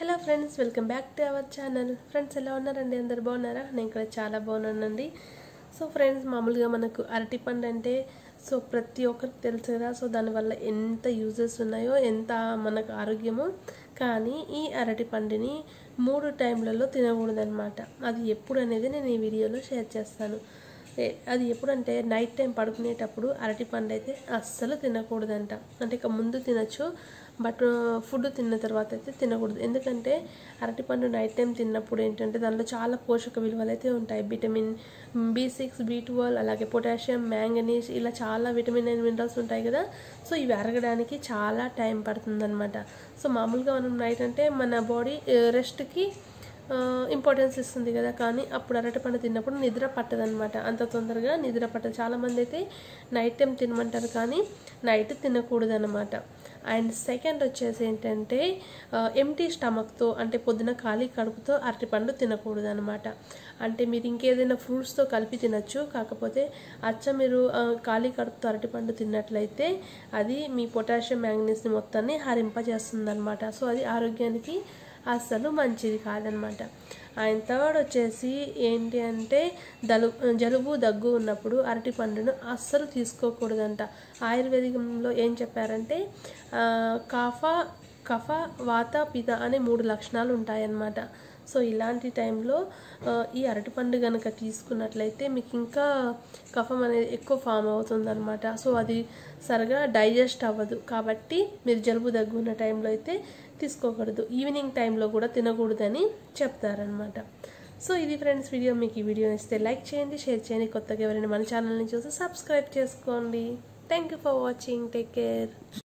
hello friends welcome back to our channel friends ఎలా ఉన్నారండి అందరు బాగున్నారా నేను కూడా చాలా బాగున్నానండి సో ఫ్రెండ్స్ మామూలుగా మనకు అరటిపండు అంటే సో ప్రతి ఒక్కరికి తెలుసు కదా సో దానివల్ల ఎంత యూజెస్ ఉన్నాయో ఎంత మనకు ఆరోగ్యమో కానీ ఈ అరటిపండుని మూడు టైంలలో తినకూడదన్నమాట అది ఎప్పుడు అనేది నేను ఈ వీడియోలో షేర్ చేస్తాను ఏ- అది ఎప్పుడంటే నైట్ టైం పడుకునేటప్పుడు అరటిపండు అయితే అస్సలు తినకూడదంట అంటే ఇక ముందు తినచ్చు బట్ ఫుడ్ తిన్న తర్వాత అయితే తినకూడదు ఎందుకంటే అరటిపండు నైట్ టైం తిన్నప్పుడు ఏంటంటే దానిలో చాలా పోషక విలువలు అయితే ఉంటాయి vitamin B six B twelve అలాగే పొటాషియం మ్యాంగనీస్ ఇలా చాలా విటమిన్ అండ్ మినరల్స్ ఉంటాయి కదా సో ఇవి అరగడానికి చాలా టైం పడుతుందన్నమాట సో మామూలుగా మనం నైట్ అంటే మన బాడీ రెస్ట్కి ఇంపార్టెన్స్ ఇస్తుంది కదా కానీ అప్పుడు అరటిపండు తిన్నప్పుడు నిద్ర పట్టదనమాట అంత తొందరగా నిద్ర పట్టదు చాలామంది అయితే నైట్ టైం తినమంటారు కానీ నైట్ తినకూడదనమాట అండ్ సెకండ్ వచ్చేసి ఏంటంటే ఎంటీ స్టమక్తో అంటే పొద్దున ఖాళీ కడుపుతో అరటిపండు తినకూడదు అనమాట అంటే మీరు ఇంకేదైనా ఫ్రూట్స్తో కలిపి తినచ్చు కాకపోతే అచ్చ మీరు ఆ, ఖాళీ కడుపుతో అరటిపండు తిన్నట్లయితే అది మీ పొటాషియం మ్యాంగనీస్ని మొత్తాన్ని హరింపజేస్తుంది అనమాట సో అది ఆరోగ్యానికి అస్సలు మంచిది కాదనమాట ఆయన థర్డ్ వచ్చేసి ఏంటి అంటే దలు జలుబు దగ్గు ఉన్నప్పుడు అరటి పండును అస్సలు తీసుకోకూడదంట ఆయుర్వేదికంలో ఏం చెప్పారంటే ఆ, కాఫ కఫ వాత పిత అనే మూడు లక్షణాలు ఉంటాయన్నమాట సో ఇలాంటి టైంలో ఆ, ఈ అరటిపండు కనుక తీసుకున్నట్లయితే మీకు ఇంకా కఫం అనేది ఎక్కువ ఫామ్ అవుతుందన్నమాట సో అది సరిగా డైజెస్ట్ అవ్వదు కాబట్టి మీరు జలుబు దగ్గు ఉన్న టైంలో అయితే తీసుకోకూడదు ఈవినింగ్ టైంలో కూడా తినకూడదని చెప్తారనమాట సో ఇది ఫ్రెండ్స్ వీడియో మీకు ఈ వీడియో ఇస్తే లైక్ చేయండి షేర్ చేయండి కొత్తగా ఎవరైనా మన ఛానల్ని చూసి సబ్స్క్రైబ్ చేసుకోండి thank you for watching take care